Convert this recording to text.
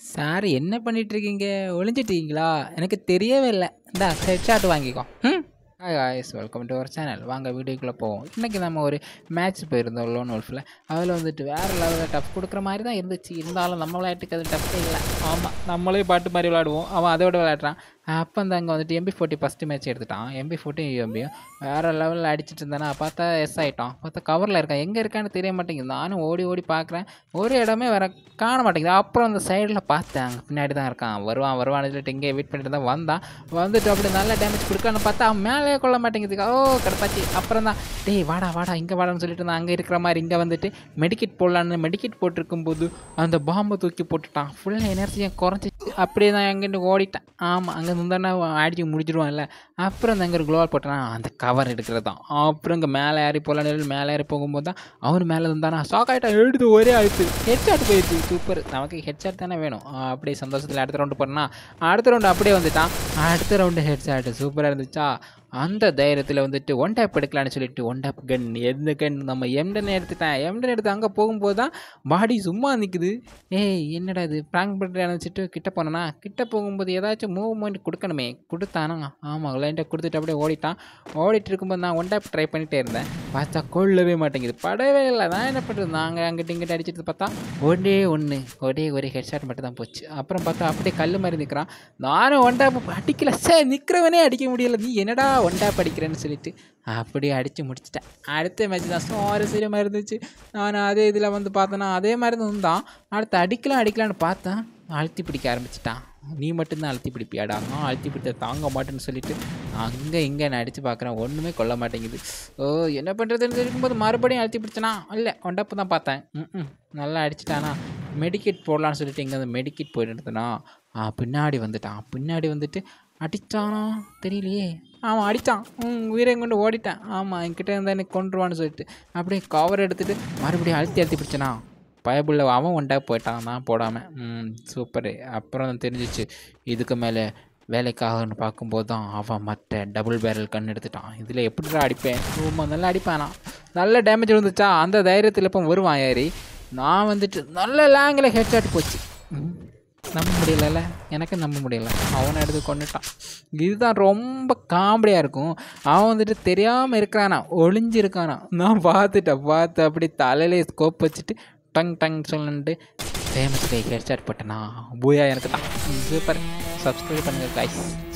sir என்ன பண்ணிட்டு இருக்கீங்க ஒளிஞ்சிட்டீங்களா எனக்கு தெரியவே இல்லை இந்தா ஹெட்ஷாட் வாங்கிக்கோ ம் hi guys welcome to our channel வாங்க வீடியோக்குள்ளே போவோம் இன்றைக்கி நம்ம ஒரு மேட்ச் போயிருந்தோம் லோன் wolfல அதில் வந்துட்டு வேறு லெவலில் டஃப் கொடுக்குற மாதிரி தான் இருந்துச்சு இருந்தாலும் நம்ம விளையாட்டுக்கு அது டஃப்பே இல்லை ஆமாம் நம்மளே பாட்டு மாதிரி விளையாடுவோம் அவன் அதோட விளையாடுறான் அப்போ அந்த அங்கே வந்துட்டு எம்பி ஃபோர்ட்டி ஃபஸ்ட்டு மேட்ச் எடுத்துட்டான் எம்பி ஃபோர்ட்டியும் எம்பியும் வேறு லெவலில் அடிச்சிட்டு இருந்தானா பார்த்தா எஸ் ஆகிட்டான் பார்த்தா கவரில் இருக்கான் எங்கே இருக்கான்னு தெரிய மாட்டேங்குது நானும் ஓடி ஓடி பார்க்குறேன் ஒரு இடமே வேற காண மாட்டேங்குது அப்புறம் அந்த சைடில் பார்த்தேன் அங்கே பின்னாடி தான் இருக்கான் வருவான் வருவான்னு சொல்லிட்டு இங்கே வெயிட் பண்ணிட்டு தான் வந்தான் வந்துட்டு அப்படி நல்ல டேமேஜ் கொடுக்கான்னு பார்த்தா அவன் மேலே கொள்ள மாட்டேங்குது ஓ கிடப்பாச்சு அப்புறம் தான் டேய் வாடா வாடா இங்கே வாடான்னு சொல்லிட்டு நான் அங்கே இருக்கிற மாதிரி இங்கே வந்துட்டு மெடிக்கெட் போடலான்னு மெடிக்கெட் போட்டிருக்கும் போது அந்த பாம்பை தூக்கி போட்டுட்டான் ஃபுல்லாக எனர்ஜியை குறைஞ்சி அப்படியே தான் எங்கிட்டு ஓடிட்டேன் ஆமாம் அங்கே இருந்தானே அடிச்சு முடிச்சிடுவான்ல அப்புறம் அந்த அங்கே ஒரு குளோவால் போட்டானா அந்த கவர் எடுக்கிறது தான் அப்புறம் இங்கே மேலே ஏறி போகலான்னு மேலே ஏறி போகும்போது தான் அவன் மேலே இருந்தானா ஷாக் ஆகிட்டான் எடுத்து ஒரே அழுத்து ஹெட்ஷாட் போயிடுச்சு சூப்பர் நமக்கு ஹெட்ஷாட் தானே வேணும் ஆ, அப்படியே சந்தோஷத்தில் அடுத்த ரவுண்டு போனா அடுத்த ரவுண்டு அப்படியே வந்துட்டான் அடுத்த ரவுண்டு ஹெட்ஷாட் சூப்பராக இருந்துச்சா அந்த தைரியத்தில் வந்துட்டு ஒன் டேப் எடுக்கலான்னு சொல்லிட்டு ஒன் டேப் கன் எந்த கன் நம்ம எம்டன் எடுத்துட்டேன் எம்டன் எடுத்து அங்கே போகும்போது தான் பாடி சும்மா நிற்குது ஏய் என்னடா இது ப்ராங்க் பண்ணுற நினச்சிட்டு கிட்ட போனேன்னா கிட்ட போகும்போது ஏதாச்சும் மூவ்மெண்ட் கொடுக்கணுமே கொடுத்தானா ஆமாம் லைட்டாக கொடுத்துட்டு அப்படியே ஓடிட்டான் ஓடிட்டு இருக்கும்போது நான் ஒன் டேப் ட்ரை பண்ணிகிட்டே இருந்தேன் பார்த்தா கொள்ளவே மாட்டேங்குது படவே இல்லை நான் என்ன பண்ணுறது நாங்கள் அங்கிட்ட இங்கிட்ட அடிச்சிட்டு பார்த்தா ஒரே ஒன்று ஒரே ஒரு ஹெட்ஷாட் மட்டும் தான் போச்சு அப்புறம் பார்த்தா அப்படியே கல் மாதிரி நிற்கிறான் நானும் ஒன் டேப் அடிக்கல சே நிற்கிறவனே அடிக்க முடியல நீ என்னடா ஒன் டேப் அடிக்கிறேன்னு சொல்லிட்டு அப்படியே அடித்து முடிச்சிட்டேன் அடுத்த மேட்ச் தான் சுவாரஸ்யமாக இருந்துச்சு நான் அதே இதில் வந்து பார்த்தேன்னா அதே மாதிரி தான் இருந்தான் அடுத்து அடிக்கலாம் அடிக்கலான்னு பார்த்தேன் அழுத்தி பிடிக்க ஆரம்பிச்சிட்டான் நீ மட்டும்தான் அழுத்தி பிடிப்பியாடா நான் அழுத்தி பிடித்த தாங்க மாட்டேன்னு சொல்லிட்டு அங்கே இங்கே நான் அடித்து பார்க்குறேன் ஒன்றுமே கொல்ல மாட்டேங்குது ஓ என்ன பண்ணுறதுன்னு இருக்கும்போது மறுபடியும் அழுத்தி பிடிச்சனா இல்லை ஒண்டப்பு தான் பார்த்தேன் ம் நல்லா அடிச்சிட்டானா மெடிக்கெட் போடலான்னு சொல்லிட்டு இங்கே வந்து மெடிக்கெட் போயிட்டு இருந்தனா பின்னாடி வந்துட்டான் பின்னாடி வந்துட்டு அடித்தானா தெரியலையே ஆமாம் அடித்தான் ம் உயிரையும் கொண்டு ஓடிட்டான் ஆமாம் என்கிட்ட இருந்தால் எனக்கு கொண்டுருவான்னு சொல்லிட்டு அப்படியே கவர் எடுத்துகிட்டு மறுபடியும் அழுத்தி அழுத்தி பிடிச்சனா பயபுள்ள அவன் ஒண்டா போயிட்டான் நான் போடாமல் ம் சூப்பரு அப்புறம் தான் தெரிஞ்சிச்சு இதுக்கு மேலே வேலைக்காகன்னு பார்க்கும்போது தான் அவன் மற்ற டபுள் பேரல் கண் எடுத்துட்டான் இதில் எப்படிடா அடிப்பேன் ரொம்ப நல்லா அடிப்பானா நல்ல டேமேஜ் விழுந்துச்சா அந்த தைரியத்தில் இப்போ வருவான் ஏறி நான் வந்துட்டு நல்ல லேங்கில் ஹெட்ஷாட் போச்சு ம், நம்ப முடியலல்ல எனக்கு நம்ப முடியல அவனை எடுத்து கொண்டுட்டான் இதுதான் ரொம்ப காமெடியாக இருக்கும் அவன் வந்துட்டு தெரியாமல் இருக்கிறானா ஒளிஞ்சிருக்கானா நான் பார்த்துட்டேன் பார்த்து அப்படி தலையிலே ஸ்கோப் வச்சுட்டு டங் டங் சொல்லிட்டு ஃபேமஸ் கை ஹெட்ஷாட் போட்டேனா பூயா எனக்கு தான் சூப்பர் சப்ஸ்கிரைப் பண்ணுங்கள் காய்ஸ்